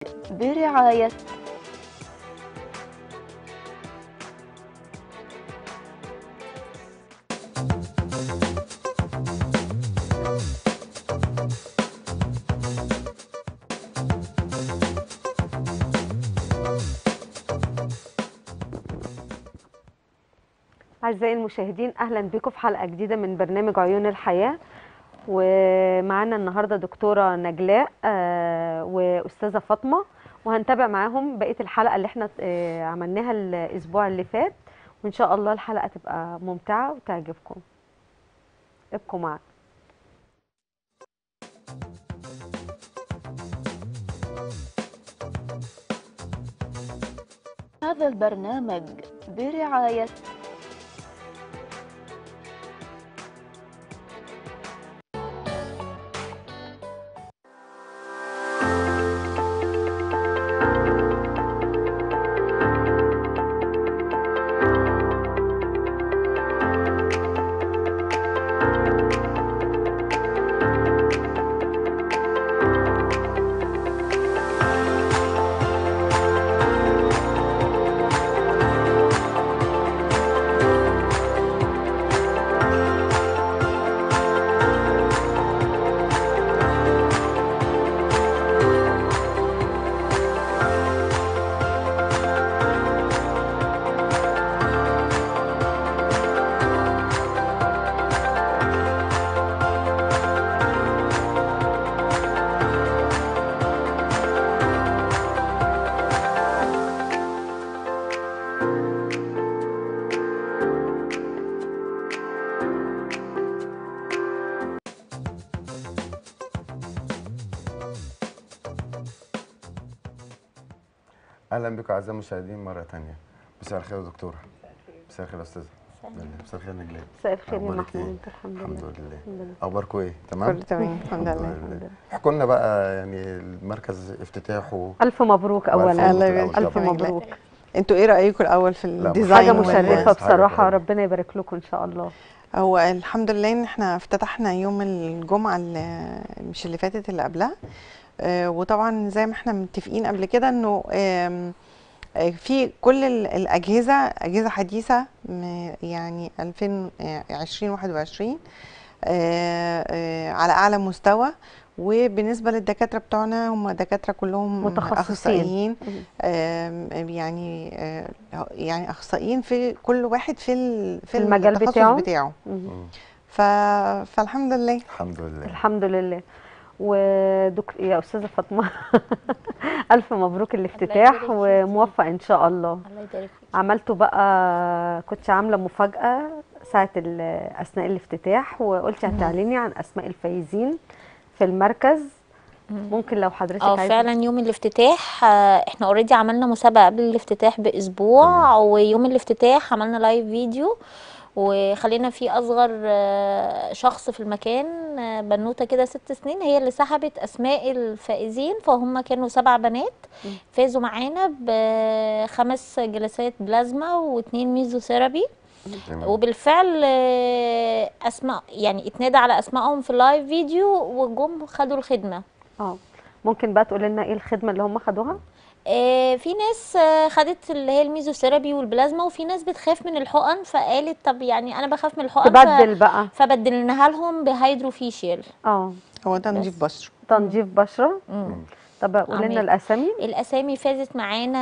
برعاية أعزائي المشاهدين أهلا بكم في حلقة جديدة من برنامج عيون الحياة ومعانا النهاردة دكتورة نجلاء آه، وأستاذة فاطمة وهنتابع معاهم بقية الحلقة اللي احنا آه، عملناها الأسبوع اللي فات وإن شاء الله الحلقة تبقى ممتعة وتعجبكم ابقوا معنا هذا البرنامج برعاية اهلا بكم اعزائي المشاهدين مره ثانيه مساء الخير يا دكتوره مساء الخير يا استاذه مساء الخير نجلاء مساء الخير يا أخبارك محمود إيه؟ الحمد الحمد لله لله الحمد لله اخباركم ايه تمام كله تمام الحمد لله احكوا لنا بقى يعني المركز افتتاحه ألف مبروك وألف أولا الله مبروك يبارك الأول ألف طبعاً. مبروك انتوا ايه رايكم الاول في لا، الديزاين حاجة كويس، مشرفة حاجة بصراحة حلوة. ربنا يبارك لكم إن شاء الله هو الحمد لله ان احنا افتتحنا يوم الجمعه اللي مش اللي فاتت اللي قبلها آه، وطبعا زي ما احنا متفقين قبل كده انه آم، آه، في كل ال- الاجهزه اجهزه حديثه م- يعني 2020 21 آه، آه، على اعلى مستوى وبالنسبه للدكاتره بتوعنا هم دكاتره كلهم متخصصين. اخصائيين مم. آم، يعني آه، يعني اخصائيين في كل واحد في ال- في المجال التخصص بتاعه. بتاعه مم. مم. ف... فالحمد لله الحمد لله الحمد لله ودك... يا استاذه فاطمه الف مبروك الافتتاح فيك. وموفق ان شاء الله الله يبارك فيك عملتوا بقى كنت عامله مفاجاه ساعه ال- اثناء الافتتاح وقلتي هتعلني عن اسماء الفايزين في المركز ممكن لو حضرتك اه عايزه فعلا يوم الافتتاح آه، احنا اوريدي عملنا مسابقه قبل الافتتاح باسبوع ويوم الافتتاح عملنا لايف فيديو وخلينا في اصغر آه، شخص في المكان آه، بنوته كده ست سنين هي اللي سحبت اسماء الفائزين فهم كانوا سبع بنات فازوا معانا بخمس جلسات بلازما واتنين ميزوثيرابي تمام. وبالفعل آه، اسماء يعني اتنادى على اسمائهم في اللايف فيديو وجم خدوا الخدمه اه ممكن بقى تقولي لنا ايه الخدمه اللي هم خدوها آه، في ناس آه، خدت اللي هي الميزوثيرابي والبلازما وفي ناس بتخاف من الحقن فقالت طب يعني انا بخاف من الحقن ف- تبدل بقى فبدلناها لهم بهيدروفيشيال اه هو تنظيف بشره تنظيف بشره مم. طب قولي لنا عملت. الاسامي الاسامي فازت معانا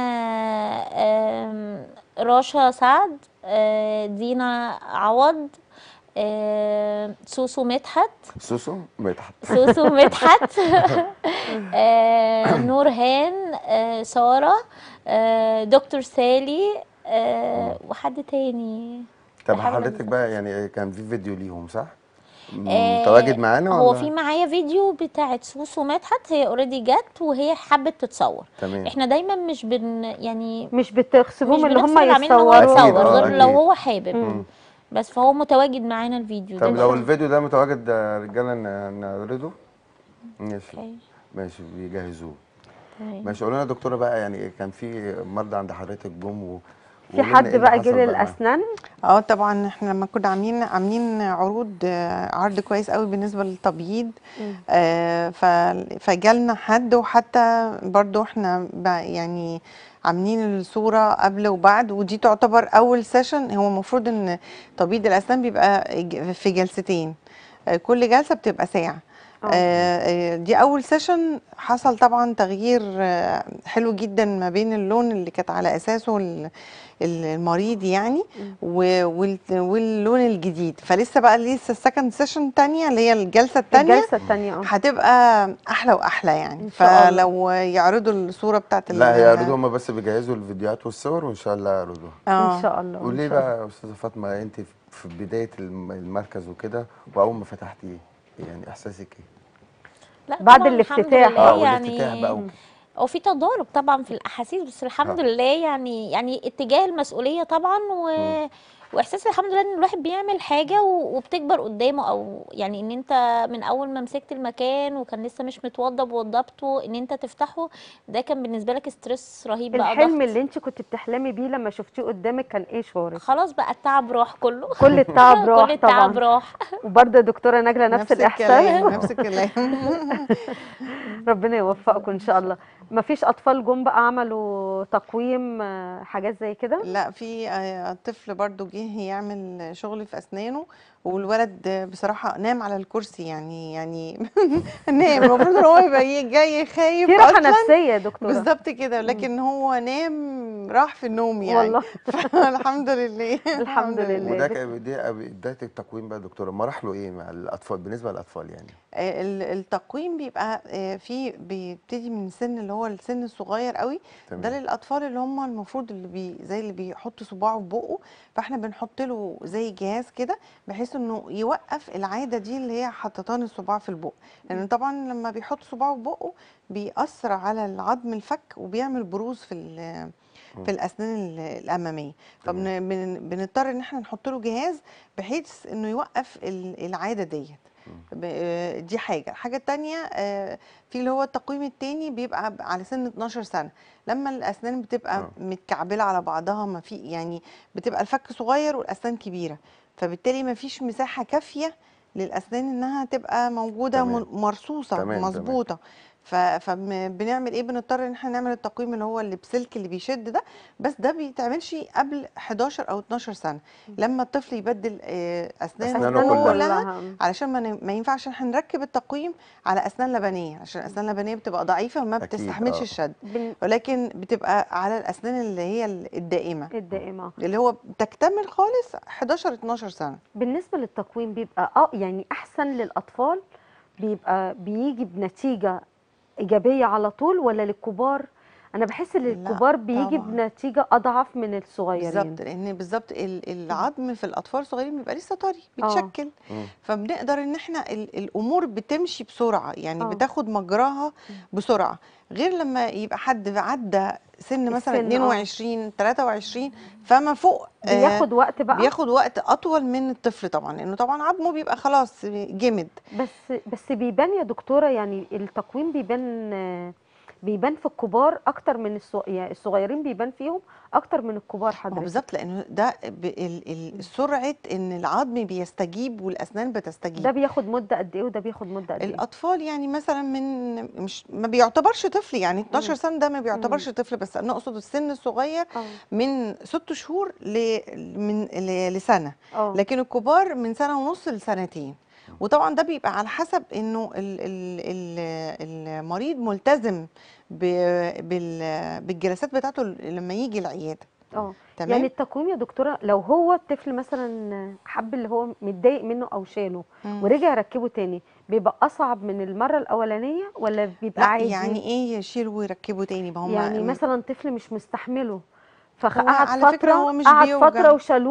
آم، راشا سعد آه، دينا عوض آه، سوسو مدحت سوسو مدحت سوسو مدحت آه، نورهان آه، سارة آه، دكتور سالي آه، وحد تاني طب بحاول حضرتك بقى يعني كان في فيديو ليهم صح؟ آه، متواجد معانا هو ولا؟ في معايا فيديو بتاعت سوسو مدحت هي اوريدي جت وهي حبت تتصور تمام احنا دايما مش بن يعني مش بتغصبوهم مش ان هم بنغصب العميل ان هو يصوروا أكيد، يتصور آه، غير لو أكيد. هو حابب مم. بس فهو متواجد معانا الفيديو طب ده لو الفيديو ده متواجد يا رجاله ن- نعرضه ماشي أوكي، ماشي بيجهزوه تمام. ماشي قولوا لنا يا دكتوره بقى يعني كان في مرضى عند حضرتك جم و... في وقولي لنا حد إيه اللي بقى حصل جه بقى. للاسنان اه طبعا احنا لما كنا عاملين عاملين عروض آه، عرض كويس قوي بالنسبه للتبييض مم. آه، ف- فجالنا حد وحتى برضو احنا ب- يعني عاملين الصوره قبل وبعد ودي تعتبر اول سيشن هو المفروض ان تبييض الاسنان بيبقى ج- في جلستين آه، كل جلسه بتبقى ساعه اه آه، آه، دي اول سيشن حصل طبعا تغيير آه، حلو جدا ما بين اللون اللي كانت على اساسه ال- ال- المريض يعني مم. و- وال- واللون الجديد فلسه بقى لسه السكند سيشن تانية اللي هي الجلسه التانية الجلسه الثانيه اه هتبقى احلى واحلى يعني إن شاء الله. فلو يعرضوا الصوره بتاعت ال- لا هيعرضوا هم بس بيجهزوا الفيديوهات والصور وان شاء الله يعرضوها اه ان شاء الله إن قولي شاء الله. بقى يا استاذه فاطمه انت في بدايه الم- المركز وكده واول ما فتحتيه يعني احساسك ايه؟ لا بعد طبعاً الحمد الافتتاح. لله اه والافتتاح يعني بقى وكده. هو في تضارب طبعا في الاحاسيس بس الحمد آه. لله يعني يعني اتجاه المسؤوليه طبعا و... مم. واحساس الحمد لله ان الواحد بيعمل حاجه و... وبتكبر قدامه او يعني ان انت من اول ما مسكت المكان وكان لسه مش متوضب ووضبته ان انت تفتحه ده كان بالنسبه لك ستريس رهيب بقى الحلم ضغط. اللي انت كنت بتحلمي بيه لما شفتيه قدامك كان ايه شعورك خلاص بقى التعب راح كله كل التعب راح كل التعب طبعا راح وبرضه يا دكتوره نجله نفس, الاحساس الكلام نفس الكلام ربنا يوفقكم ان شاء الله ما فيش اطفال جم بقى عملوا تقويم آه، حاجات زي كده لا في آه، طفل برضو جه يعمل شغل في اسنانه والولد آه، بصراحه نام على الكرسي يعني يعني نام المفروض ان هو يبقى ي- جاي خايف في راحه اصلا نفسيه يا دكتوره بالظبط كده لكن هو نام راح في النوم يعني والله الحمد لله الحمد لله. وده كان دي بدايه التقويم بقى يا دكتوره مراحله ايه مع الاطفال بالنسبه للاطفال يعني؟ آه، ال- التقويم بيبقى آه، في بيبتدي من السن اللي هو السن الصغير قوي ده تمام للاطفال اللي هم المفروض اللي بي زي اللي بيحط صباعه في بقه فاحنا بنحط له زي جهاز كده بحيث انه يوقف العاده دي اللي هي حطتان الصباع في البق لان طبعا لما بيحط صباعه في بقه بيأثر على العظم الفك وبيعمل بروز في ال- مم. في الاسنان ال- الاماميه تمام. فبنضطر ان احنا نحط له جهاز بحيث انه يوقف ال- العاده ديت ب- آه، دي حاجه الحاجه التانية آه، في اللي هو التقويم التاني بيبقى ب- على سن 12 سنه لما الاسنان بتبقى آه. متكعبله على بعضها ما في يعني بتبقى الفك صغير والاسنان كبيره فبالتالي ما فيش مساحه كافيه للاسنان انها تبقى موجوده تمام. من- مرصوصه تمام، تمام. مظبوطه فبنعمل ايه بنضطر ان احنا نعمل التقويم اللي هو اللي بسلك اللي بيشد ده بس ده بيتعملش قبل 11 او 12 سنه لما الطفل يبدل آه، اسنانه أسنانه كلها, كلها. علشان ما ن- ما ينفعش احنا نركب التقويم على اسنان لبنيه عشان الاسنان اللبنيه بتبقى ضعيفه وما أكيد، بتستحملش آه. الشد بن- ولكن بتبقى على الاسنان اللي هي ال- الدائمه الدائمه اللي هو بتكتمل خالص 11 12 سنه بالنسبه للتقويم بيبقى اه يعني احسن للاطفال بيبقى بيجي بنتيجه ايجابيه على طول ولا للكبار انا بحس ان لا، الكبار بيجي طبعاً. بنتيجه اضعف من الصغيرين بالظبط لان بالظبط ال- العظم في الاطفال الصغيرين بيبقى لسه طري آه. بيتشكل مم. فبنقدر ان احنا ال- الامور بتمشي بسرعه يعني آه. بتاخد مجراها بسرعه غير لما يبقى حد عدى سن مثلا السن، آه. 22 23 فما فوق آه، بياخد وقت بقى بياخد وقت اطول من الطفل طبعا لانه طبعا عظمه بيبقى خلاص جمد بس بس بيبان يا دكتوره يعني التقويم بيبان آه، بيبان في الكبار اكتر من الصغ... يعني الصغيرين بيبان فيهم اكتر من الكبار ما هو حضرتك بالظبط لانه ده ب- ال- ال- سرعه ان العظم بيستجيب والاسنان بتستجيب ده بياخد مده قد ايه وده بياخد مده قد ايه الاطفال يعني مثلا من مش ما بيعتبرش طفل يعني 12 مم. سنه ده ما بيعتبرش طفل بس انا اقصد السن الصغير اه من ست شهور ل من ل- لسنه اه لكن الكبار من سنه ونص لسنتين وطبعا ده بيبقى على حسب انه ال ال ال المريض ملتزم ب- بال- بالجلسات بتاعته لما يجي العياده اه تمام يعني التقويم يا دكتوره لو هو الطفل مثلا حب اللي هو متضايق منه او شاله مم. ورجع ركبه تاني بيبقى اصعب من المره الاولانيه ولا بيبقى لا عادي يعني ايه يشيله ويركبه تاني ما هم يعني مثلا طفل مش مستحمله هو فقعد على فكرة فتره هو مش قعد بيوجع. فتره وشالوه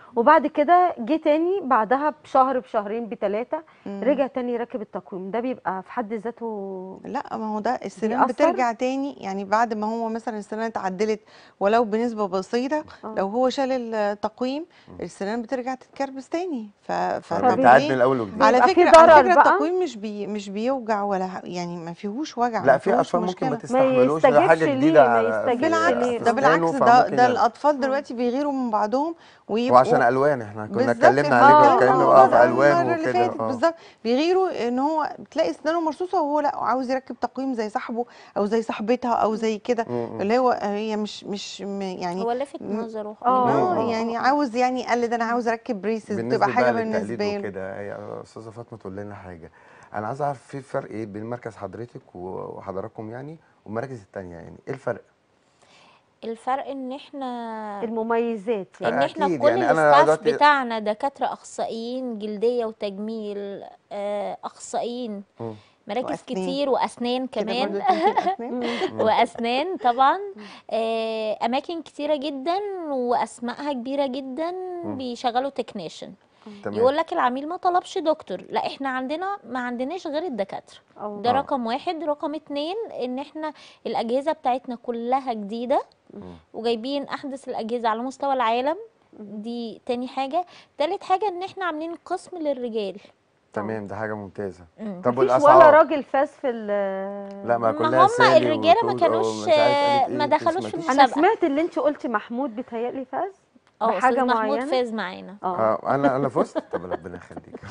وبعد كده جه تاني بعدها بشهر بشهرين بثلاثه مم. رجع تاني يركب التقويم ده بيبقى في حد ذاته لا ما هو ده السنان بيأثر؟ بترجع تاني يعني بعد ما هو مثلا السنان اتعدلت ولو بنسبة بسيطة آه. لو هو شال التقويم السنان بترجع تتكربس تاني ف... فبتعاد فبالتالي من الاول وجديد على بيبقى في فكرة على ضرر فكرة بقى؟ التقويم مش بي مش بيوجع ولا ح- يعني ما فيهوش وجع لا ما في فيهوش اطفال ممكن ما مشكلة. تستحملوش ده يستجيبش حاجه ليه، جديده ما على- في- يستجيبش بالعكس ليه. في ده بالعكس أسنانه، ده فممكن ده يعني- الاطفال دلوقتي بيغيروا من بعضهم ويبقوا وعشان الوان احنا كنا بالظبط اتكلمنا احنا عليه اتكلمنا كانه عن اه الموضوع في ده الوان المرة اللي وكده فاتت اه بالظبط بيغيروا ان هو بتلاقي اسنانه مرصوصه وهو لا عاوز يركب تقويم زي صاحبه او زي صاحبتها او زي كده م- م. اللي هو هي مش مش م- يعني هو لافت م- نظره آه. خلي اه بالك. يعني عاوز يعني يقلد انا عاوز اركب بريسز بالنسبه بتبقى حاجه بقى بالنسبه للتقليد له وكده هي استاذه فاطمه تقول لنا حاجه انا عايز اعرف في فرق ايه بين مركز حضرتك و- وحضراتكم يعني والمراكز التانيه يعني ايه الفرق الفرق ان احنا المميزات يعني ان احنا أكيد، كل يعني أنا الستاف دلوقتي- بتاعنا دكاتره اخصائيين جلديه وتجميل آه، اخصائيين مم. مراكز وأسنان. كتير واسنان كده برضو كمان تنتي الأسنان. واسنان طبعا آه، اماكن كتيره جدا واسمائها كبيره جدا بيشغلوا تكنيشن تمام يقول لك العميل ما طلبش دكتور لا احنا عندنا ما عندناش غير الدكاتره أو ده آه. رقم واحد رقم اتنين ان احنا الاجهزه بتاعتنا كلها جديده وجايبين احدث الاجهزه على مستوى العالم دي تاني حاجه تالت حاجه ان احنا عاملين قسم للرجال تمام ده حاجه ممتازه مم. طب مفيش ولا والاسعار راجل فاز في ال- لا ما ما كلها هم سالي الرجالة ما وطول كانوش- ومش عارف قالت ما إيه، دخلوش في تسمعكيش؟ انا مسابقة. سمعت اللي انت قلتي محمود بيتهيألي فاز اه بحاجه استاذ محمود معينه فاز معانا اه اه انا انا فزت طب ربنا يخليك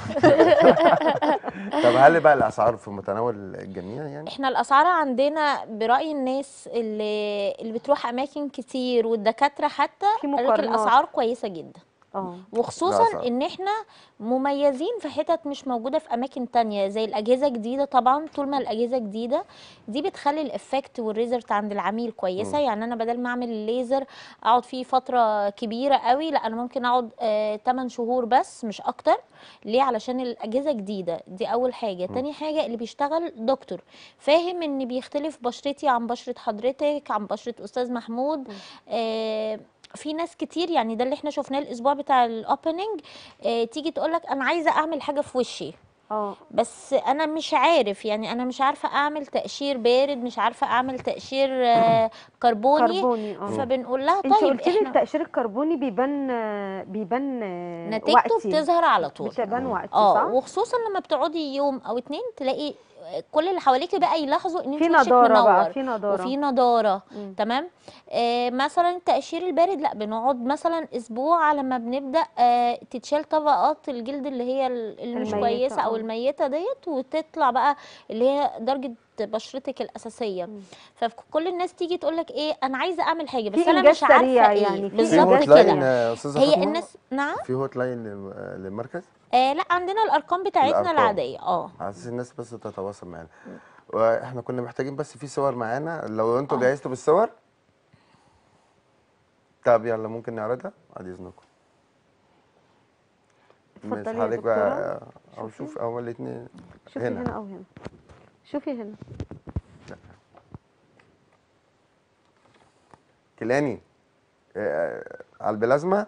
طب هل بقى الاسعار في متناول الجميع يعني احنا الاسعار عندنا براي الناس اللي اللي بتروح اماكن كتير والدكاتره حتى في قالك مقارنات. الاسعار كويسه جدا اه وخصوصا صح. ان احنا مميزين في حتت مش موجوده في اماكن تانية زي الاجهزه جديده طبعا طول ما الاجهزه جديده دي بتخلي الافكت والريزلت عند العميل كويسه مم. يعني انا بدل ما اعمل الليزر اقعد فيه فتره كبيره قوي لا انا ممكن اقعد آه 8 شهور بس مش اكتر ليه علشان الاجهزه جديده دي اول حاجه تاني حاجه اللي بيشتغل دكتور فاهم ان بيختلف بشرتي عن بشره حضرتك عن بشره استاذ محمود آه في ناس كتير يعني ده اللي احنا شفناه الاسبوع بتاع الاوبننج آه تيجي تقول لك انا عايزه اعمل حاجه في وشي اه بس انا مش عارف يعني انا مش عارفه اعمل تقشير بارد مش عارفه اعمل تقشير آه كربوني كربوني اه فبنقول لها انت طيب قلت لي احنا التأشير الكربوني بيبان بيبان نتيجته وقتي بتظهر على طول بتبان وقتي اه صح؟ وخصوصا لما بتقعدي يوم او اتنين تلاقي كل اللي حواليكي بقى يلاحظوا ان انت في وشك نضارة منور بقى في نضارة وفي نضاره مم. تمام آه مثلا التقشير البارد لا بنقعد مثلا اسبوع على ما بنبدا آه تتشال طبقات الجلد اللي هي ال- اللي مش الميتة، كويسه او آه. الميته ديت وتطلع بقى اللي هي درجه بشرتك الاساسيه فكل الناس تيجي تقول لك ايه انا عايزه اعمل حاجه بس في انا إنجاز مش عارفه سريع ايه يعني، في في بالظبط هوت لاين كده آه، استاذه هي فاطمه الناس نعم في هوت لاين لل- للمركز آه لا عندنا الارقام بتاعتنا الأرقام. العاديه اه على اساس الناس بس تتواصل معانا واحنا كنا محتاجين بس في صور معانا لو انتوا جهزتوا بالصور طب يلا ممكن نعرضها بعد اذنكم اتفضلي ماشي يا حضرتك بقى دكتورة. او شوف اول الاثنين شوفي هنا. هنا او هنا شوفي هنا كيلاني آه، على البلازما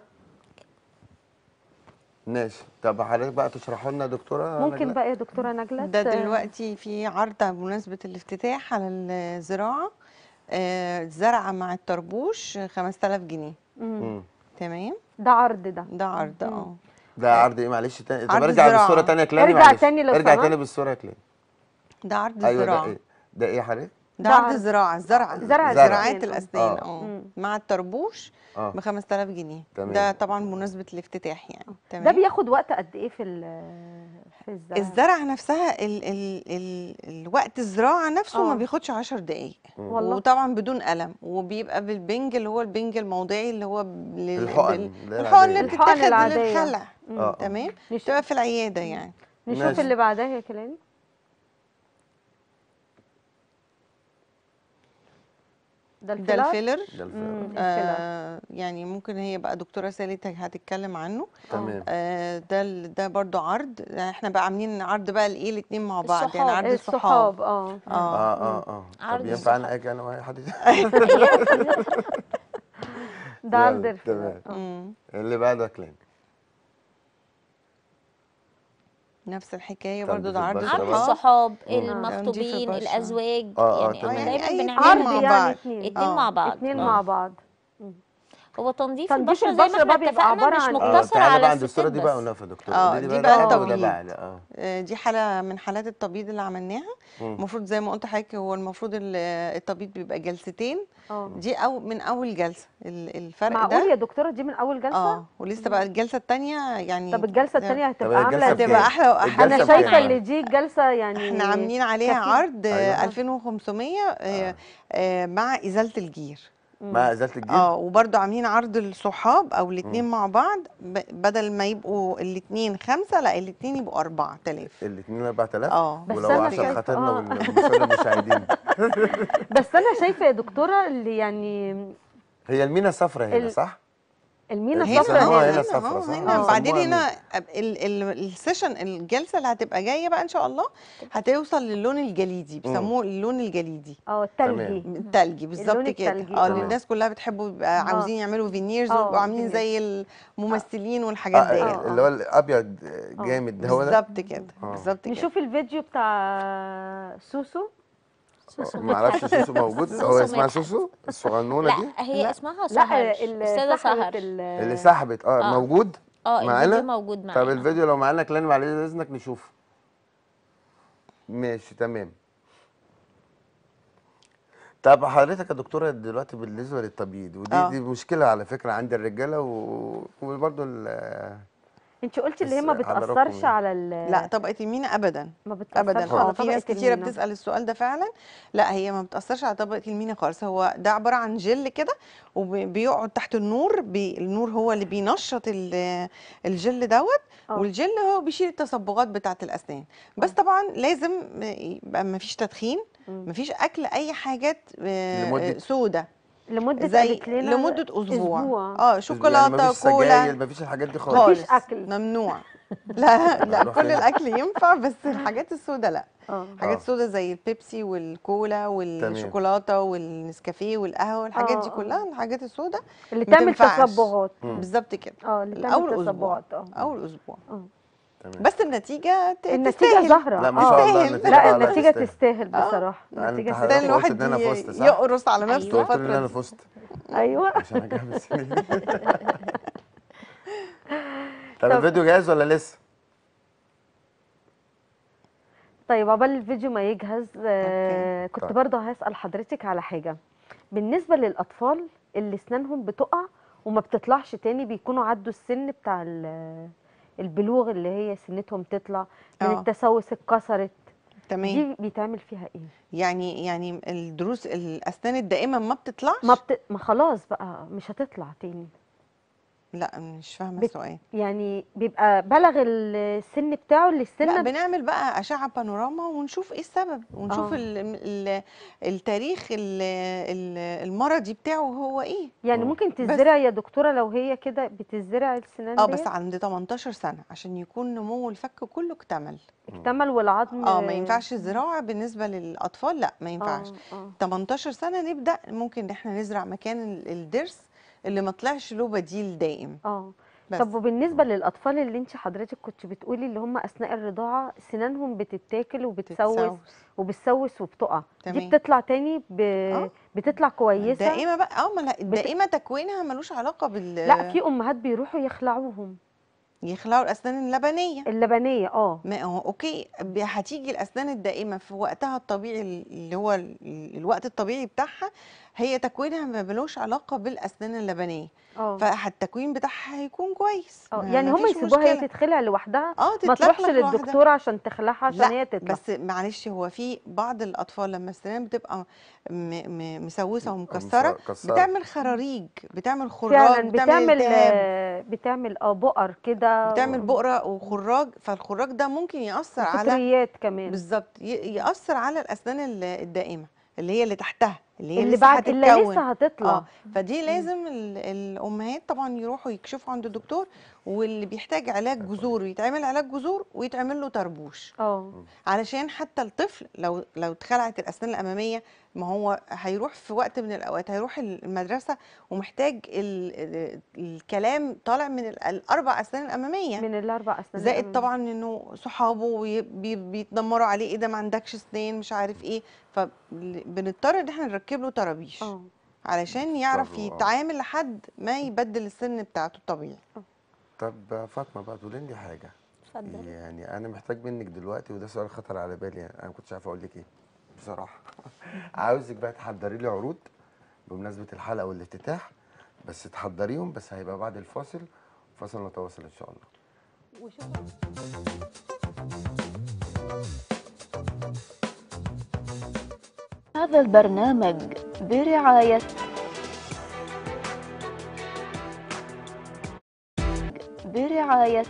ماشي طب حضرتك بقى تشرحوا لنا يا دكتوره ممكن نجلاء؟ بقى يا دكتورة نجلة ده ت- دلوقتي في عرض بمناسبة الافتتاح على الزراعة آه، الزرعة مع الطربوش 5000 جنيه مم. مم. تمام ده عرض ده ده عرض اه ده عرض ايه معلش تاني طب عرض ارجع الزراعة. بالصوره تانية يا كيلاني ارجع معلش. تاني لو ارجع سمحت. تاني بالصوره يا كيلاني ده عرض ايوه ده الزراعة ايه ده ايه حضرتك ده ده عرض عرض. الزراعة الزرعة زرع زراعات الأسنان، الأسنان آه. اه مم. مع الطربوش اه ب 5000 جنيه تمام. ده طبعا بمناسبة الافتتاح يعني ده تمام بياخد وقت قد ايه في ال- في الزرع الزرع نفسها ال ال ال الوقت الزراعة نفسه ما آه. بياخدش 10 دقايق والله وطبعا بدون قلم وبيبقى بالبنج اللي هو البنج الموضعي اللي هو بال- الحقن بال- اللي هي الحقن اللي العادية. الحقن بتتاخد العادية. للخلع مم. اه تمام نش- بتبقى في العيادة يعني نشوف ماشي. اللي بعدها يا كلاني ده ده الفيلر الفيلر ده مم، الفعل الفيلر آه يعني ممكن هي بقى دكتورة سالي تك- هتتكلم عنه تمام آه ده ال- ده برضو عرض احنا بقى عاملين عرض بقى الايه الاتنين مع بعض الصحاب. يعني عرض الصحاب الصحاب اه اه اه اه اه عرض طب ينفع الصحاب. انا اجي انا واي حد ده عرض يلا، الفيلر تمام آه. مم. اللي بعده يا كيلاني نفس الحكايه تنظيف برضو ده عرض البشرة عرض بقى. الصحاب مم. المخطوبين البشرة. الازواج آه، آه، يعني تمام. احنا دايما يعني أي بنعمل عرض عرض مع يعني بعض. اتنين اتنين آه. مع بعض اتنين آه. مع بعض هو تنظيف تنظيف البشره زي ما البشرة احنا بقى بيبقى اتفقنا عبارة مش عن- اه مقتصر تعالى على بقى عند الصوره الستات دي بقى بس ونقف يا دكتور اه قولي لي دي بقى بقى الأول وده التبييض. بعد اه آه، دي حاله من حالات التبييض اللي عملناها مم. المفروض زي ما قلت لحضرتك هو المفروض ال- التبييض بيبقى جلستين اه دي او من اول جلسه ال- الفرق معقول ده يا دكتوره دي من اول جلسه اه ولسه بقى الجلسه الثانيه يعني طب الجلسه ده- الثانيه طب هتبقى الجلسة عامله بكام؟ ازاي هتبقى احلى واحلى انا الجلسة شايفه بكام؟ ان دي جلسه يعني احنا عاملين عليها كتير. عرض آه، أيوة. 2500 آه، آه، مع ازاله الجير مع ازاله الجلد اه وبرده عاملين عرض الصحاب او الاثنين مع بعض ب- بدل ما يبقوا الاثنين خمسة لا الاثنين يبقوا 4000 الاثنين 4000 اه بس ولو أنا عشان شايفة- خاطرنا آه. والمشاهدين المشاهدين بس انا شايفه يا دكتوره اللي يعني هي المينا صفرا هنا ال- صح؟ المينا هنا الصفرا اه هنا هنا صفرا اه صح؟ هنا آه. بعدين سموها هنا ال- ال- السيشن الجلسه اللي هتبقى جايه بقى ان شاء الله هتوصل للون الجليدي بيسموه اللون الجليدي اه التلجي التلجي بالظبط كده التلجي، اه آه. اللي الناس كلها بتحبه بيبقى آه. عاوزين يعملوا فينيرز آه، ويبقوا عاملين فينيرز. زي الممثلين والحاجات آه، دي آه. اللي هو الابيض جامد ده هو ده بالظبط كده آه. بالظبط كده نشوف الفيديو بتاع سوسو ما اعرفش سوسو موجود سوسو هو اسمها مدحت. سوسو الصغنونه دي لا هي لا. اسمها لا سهر ال- استاذه سحرة سهر ال- اللي سحبت اه آه. موجود اه معانا؟ الفيديو موجود معانا طب الفيديو لو معانا كلان بعد اذنك نشوفه ماشي تمام طب حضرتك يا دكتوره دلوقتي بالنسبه للتبييض ودي آه. دي مشكله على فكره عند الرجاله و... وبرضه ال- انت قلتي اللي هي بس ما حضراتكم بتاثرش يعني. على ال لا طبقه المينا ابدا ما بتاثرش ابدا على خالص في طبقة ناس كتيره المينا. بتسال السؤال ده فعلا لا هي ما بتاثرش على طبقه المينا خالص هو ده عباره عن جل كده وبيقعد تحت النور بي النور هو اللي بينشط ال- الجل دوت آه. والجل هو بيشيل التصبغات بتاعه الاسنان بس طبعا لازم يبقى ما فيش تدخين مم. ما فيش اكل اي حاجات لمدة- سودا لمده زي قالت لنا لمده اسبوع, أسبوع. اه يعني شوكولاته مفيش كولا سجاير مفيش الحاجات دي خالص مفيش خالص أكل. ممنوع لا لا هنروح كل فين؟ الاكل ينفع بس الحاجات السوداء لا اه حاجات آه. سوداء زي البيبسي والكولا والشوكولاته والنسكافيه والقهوه والحاجات آه، دي آه. كلها الحاجات السوداء اللي ما تعمل تنفعش. تصبغات مم. بالظبط كده اه اللي اول تعمل اسبوع تصبغات اه اول اسبوع تمام بس النتيجه ت- النتيجه تستاهل. ظاهره لا ما شاء الله تستاهل. النتيجه لا آه، النتيجه تستاهل. تستاهل آه. بصراحه يعني النتيجه انت تستاهل حضرتك تستاهل قلت الواحد إن أنا ي- فزت، صح؟ يقرص على أيوة. نفسه انت قلت لي ان الفتره انا دي فزت ايوه عشان اجيب السنين طب طب- الفيديو جاهز ولا لسه؟ طيب عقبال الفيديو ما يجهز آه كنت طيب. برضه هسأل حضرتك على حاجة بالنسبة للأطفال اللي أسنانهم بتقع وما بتطلعش تاني بيكونوا عدوا السن بتاع ال- البلوغ اللي هي سنتهم تطلع من آه. التسوس اتكسرت تمام دي بيتعمل فيها ايه؟ يعني يعني الدروس الاسنان الدائمه ما بتطلعش ما, بت... ما خلاص بقى مش هتطلع تاني لا مش فاهمه بت- السؤال يعني بيبقى بلغ السن بتاعه اللي لا السنة بنعمل بقى أشعة بانوراما ونشوف ايه السبب ونشوف آه. ال ال التاريخ ال ال المرضي بتاعه هو ايه يعني مم. ممكن تزرع يا دكتورة لو هي كده بتزرع السنان اه دي بس عند 18 سنة عشان يكون نمو الفك كله اكتمل اكتمل والعظم اه ما ينفعش الزراعة بالنسبة للأطفال لا ما آه، ينفعش آه. 18 سنة نبدأ ممكن ان احنا نزرع مكان ال- الضرس اللي ما طلعش له بديل دائم اه بس طب وبالنسبه للاطفال اللي انت حضرتك كنت بتقولي اللي هم اثناء الرضاعه سنانهم بتتاكل وبتسوس تتسوس. وبتسوس وبتقع دي تمام. بتطلع تاني ب... آه. بتطلع كويسه الدائمة بقى اه ما لا الدائمة تكوينها ملوش علاقة بال لا في امهات بيروحوا يخلعوهم يخلعوا الأسنان اللبنية اللبنيه اه ما هو اوكي ب- هتيجي الاسنان الدائمه في وقتها الطبيعي اللي هو ال- الوقت الطبيعي بتاعها هي تكوينها ما ملوش علاقه بالاسنان اللبنيه اه فالتكوين بتاعها هيكون كويس اه ما- يعني هم مفيش يسيبوها هي مشكلة. تتخلع لوحدها اه ما تتلخلخ تروحش لوحدها. للدكتور عشان تخلعها عشان لا هي تطلع بس معلش هو في بعض الاطفال لما السنان بتبقى م م مسوسه ومكسره مكسرة. بتعمل خراريج بتعمل خراج فعلا بتعمل التهاب آه، بتعمل اه بقر كده بتعمل بقره وخراج فالخراج ده ممكن ياثر على فطريات كمان بالظبط ي- ياثر على الاسنان ال- الدائمه اللي هي اللي تحتها اللي هي اللي لسه بعد اللي هتتكون لسه هتطلع اه فدي لازم ال- الامهات طبعا يروحوا يكشفوا عند الدكتور واللي بيحتاج علاج جذور يتعمل علاج جذور ويتعمل له طربوش اه علشان حتى الطفل لو لو اتخلعت الاسنان الاماميه ما هو هيروح في وقت من الاوقات هيروح المدرسه ومحتاج ال ال الكلام طالع من ال- الاربع اسنان الاماميه من الاربع اسنان زائد الأمامية. طبعا انه صحابه وي- بي- بيتنمروا عليه ايه ده ما عندكش اسنان مش عارف ايه فبنضطر ان احنا نركب له طرابيش اه علشان يعرف برافو، آه. يتعامل لحد ما يبدل السن بتاعته الطبيعي طب فاطمه بقى تقولي لي حاجه اتفضل يعني انا محتاج منك دلوقتي وده سؤال خطر على بالي يعني انا ما كنتش عارف اقول لك ايه بصراحه عاوزك بقى تحضري لي عروض بمناسبه الحلقه والافتتاح بس تحضريهم بس هيبقى بعد الفاصل فاصل نتواصل ان شاء الله هذا البرنامج برعاية برعاية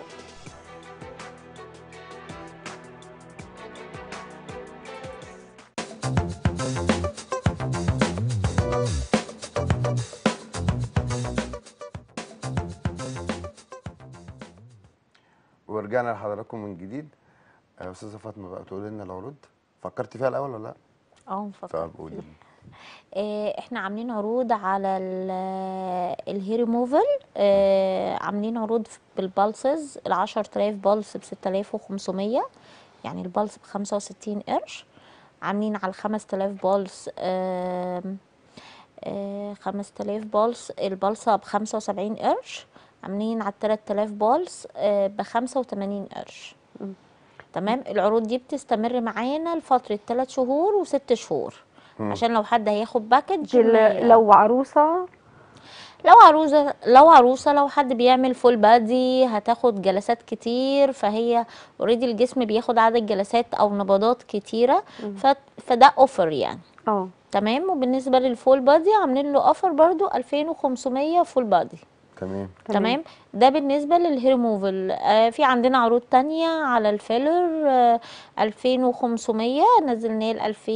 ورجعنا لحضراتكم من جديد آه، استاذه فاطمه بقى تقولي لنا العروض فكرتي فيها الاول ولا لا اه مفكر طب قولي لي. آه، احنا عاملين عروض على ال- الهير ريموفل آه، عاملين عروض بالبالسز ال 10000 بالس ب 6500 يعني البالس ب 65 قرش عاملين على ال 5000 بالس آم، آه، 5000 بالس البالصة ب 75 قرش عاملين على 3000 بالس ب 85 قرش تمام العروض دي بتستمر معانا لفترة 3 شهور و6 شهور عشان لو حد هياخد باكج دي ل- لو عروسه لو عروسه لو عروسه لو حد بيعمل فول بادي هتاخد جلسات كتير فهي اوريدي الجسم بياخد عدد جلسات او نبضات كتيره ف... فده اوفر يعني اه تمام وبالنسبه للفول بادي عاملين له اوفر برضو 2500 فول بادي تمام تمام ده بالنسبه للهير موفل آه في عندنا عروض تانية على الفيلر آه 2500 نزلناه ل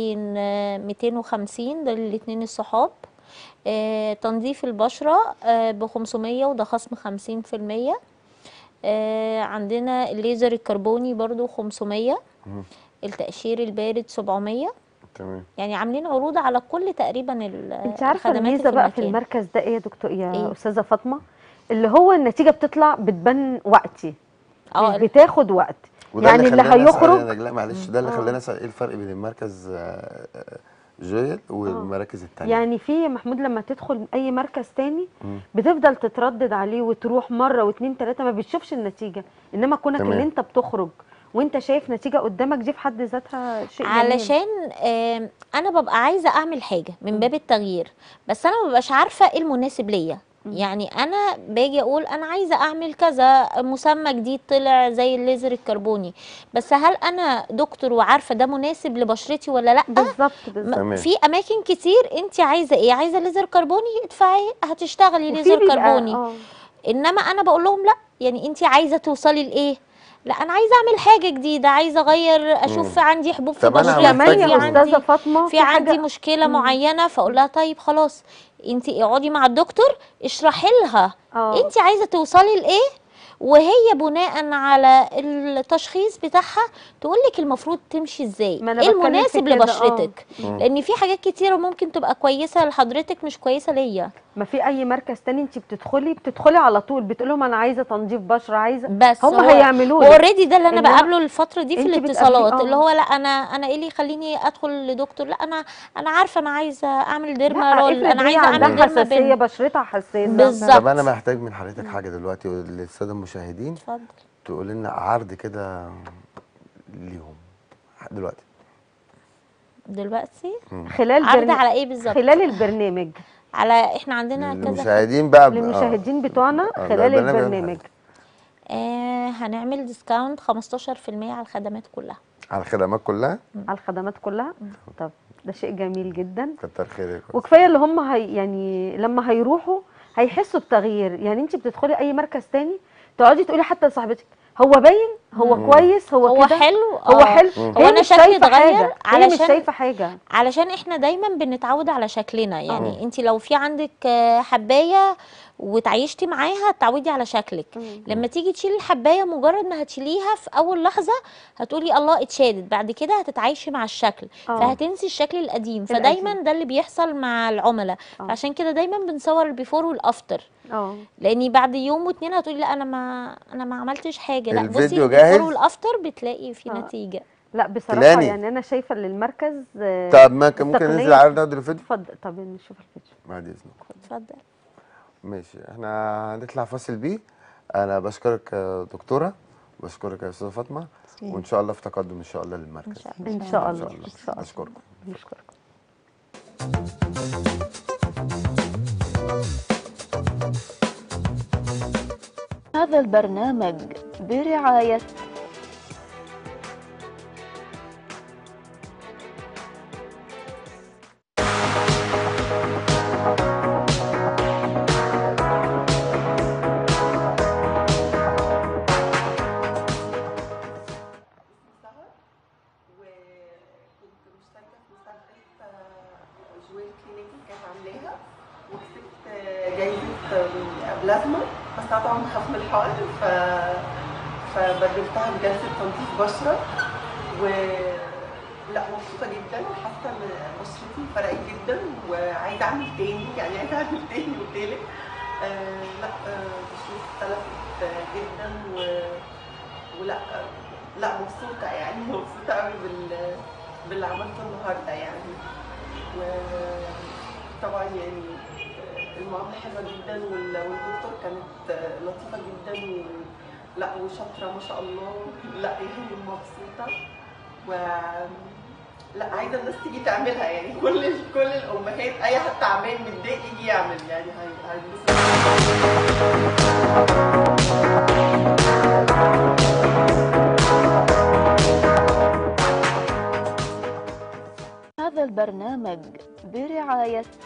2250 ده للاتنين الصحاب آه تنظيف البشره آه ب 500 وده خصم 50% آه عندنا الليزر الكربوني برضو 500 مم. التقشير البارد 700 تمام يعني عاملين عروض على كل تقريبا ال- انت عارفه الخدمات الميزه بقى في المكان. المركز ده ايه يا دكتور يا إيه؟ استاذه فاطمه اللي هو النتيجه بتطلع بتبان وقتي اه مش بتاخد وقت وده يعني اللي خلاني أسأل هيخرج يا نجلاء معلش ده اللي آه. خلاني اسال ايه الفرق بين المركز آه، آه، جويل والمراكز التانية يعني في يا محمود لما تدخل اي مركز تاني مم. بتفضل تتردد عليه وتروح مره واتنين تلاته ما بتشوفش النتيجه انما كونك تمام. ان انت بتخرج وانت شايف نتيجه قدامك دي في حد ذاتها شيء جميل. علشان آم، انا ببقى عايزه اعمل حاجه من باب التغيير بس انا ما ببقاش عارفه ايه المناسب ليا يعني انا باجي اقول انا عايزه اعمل كذا مسمى جديد طلع زي الليزر الكربوني بس هل انا دكتور وعارفه ده مناسب لبشرتي ولا لا بالظبط م- بالظبط تمام. في اماكن كتير انت عايزه ايه عايزه ليزر كربوني ادفعي هتشتغلي وفي ليزر بيبقى- كربوني آه. انما انا بقول لهم لا يعني انت عايزه توصلي لايه لا انا عايزه اعمل حاجه جديده عايزه اغير اشوف في عندي حبوب في طب أنا بشرتي كمان محتاج يا في أقول- استاذه عندي فاطمه في عندي حاجة- مشكله معينه فاقول لها طيب خلاص انت اقعدي مع الدكتور اشرحي لها آه. انت عايزه توصلي لايه وهي بناء على التشخيص بتاعها تقول لك المفروض تمشي ازاي ما أنا ايه بتكلم في المناسب كده، آه. لبشرتك مم. لان في حاجات كتيره ممكن تبقى كويسه لحضرتك مش كويسه ليا ما في اي مركز تاني انت بتدخلي بتدخلي على طول بتقول لهم انا عايزه تنظيف بشره عايزه بس هم هو- هيعملوا لك. اوريدي ده اللي انا إنما بقابله الفتره دي في أنت بتقابلي- الاتصالات آه. اللي هو لا انا انا ايه اللي يخليني ادخل لدكتور لا انا انا عارفه انا عايزه اعمل ديرما لا رول افرض انا هي عايزه اعمل عندها ديرما حساسيه بين بشرتها حساسه بالظبط. طب انا محتاج من حضرتك حاجه دلوقتي للساده المشاهدين اتفضل تقول لنا عرض كده ليهم دلوقتي دلوقتي خلال عرض برن... على ايه بالظبط خلال البرنامج على احنا عندنا كذا للمشاهدين بقى للمشاهدين بتوعنا آه، خلال ده البرنامج البرنامج آه هنعمل ديسكاونت 15% على الخدمات كلها على الخدمات كلها على الخدمات كلها طب ده شيء جميل جدا كتر خيرك وكفايه اللي هم هي يعني لما هيروحوا هيحسوا بتغيير يعني انت بتدخلي اي مركز تاني تقعدي تقولي حتى لصاحبتك هو باين هو مم. كويس هو, هو كده حلو هو آه. حلو مم. هي هو أنا مش شكلي شايفة اتغير حاجة. هي مش علشان- شايفه حاجه علشان احنا دايما بنتعود على شكلنا يعني آه. انت لو في عندك آه، حبايه وتعيشتي معاها هتعودي على شكلك لما تيجي تشيلي الحبايه مجرد ما هتشيليها في اول لحظه هتقولي الله اتشالت بعد كده هتتعايشي مع الشكل آه. فهتنسي الشكل القديم القديم. فدايما ده اللي بيحصل مع العملاء آه. عشان كده دايما بنصور البيفور والافتر اه لاني بعد يوم واتنين هتقولي لا انا ما انا ما عملتش حاجه لا بصي الفيديو البيفور جاهز؟ والافتر بتلاقي في آه. نتيجه لا بصراحه تلاني. يعني انا شايفه ان المركز آه، طب ما كان ممكن التقنية- ننزل على نقدر الفيديو اتفضل طب نشوف الفيديو بعد اذنك اتفضل ماشي احنا هنطلع فاصل بيه انا بشكرك يا دكتوره بشكرك يا استاذه فاطمه وان شاء الله في تقدم ان شاء الله للمركز ان شاء الله ان شاء ان الله شاء الله ان شاء الله اشكركم نشكرك هذا البرنامج برعاية سهر وكنت مشتركة في مسابقة جويل كلينيك كانت عاملاها وكسبت جايزة بلازما بس أنا طبعا بخاف من الحقن ف فبدلتها بجلسة تنظيف بشرة و لا مبسوطة جدا حاسة ان بشرتي فرقت جدا وعايزة اعمل تاني يعني عايزة اعمل تاني وتالت آه لا آه بشرتي اختلفت آه، جدا و ولا آه، لا مبسوطة يعني مبسوطة قوي بال باللي عملته النهاردة يعني وطبعا يعني المعاملة حلوة جدا وال- والدكتور كانت لطيفة جدا و... لا وشاطرة ما شاء الله لا يعني مبسوطة و لا عايزة الناس تيجي تعملها يعني كل ال- كل الأمهات أي حد تعبان متضايق يجي يعمل يعني هي- هينبسط هذا البرنامج برعاية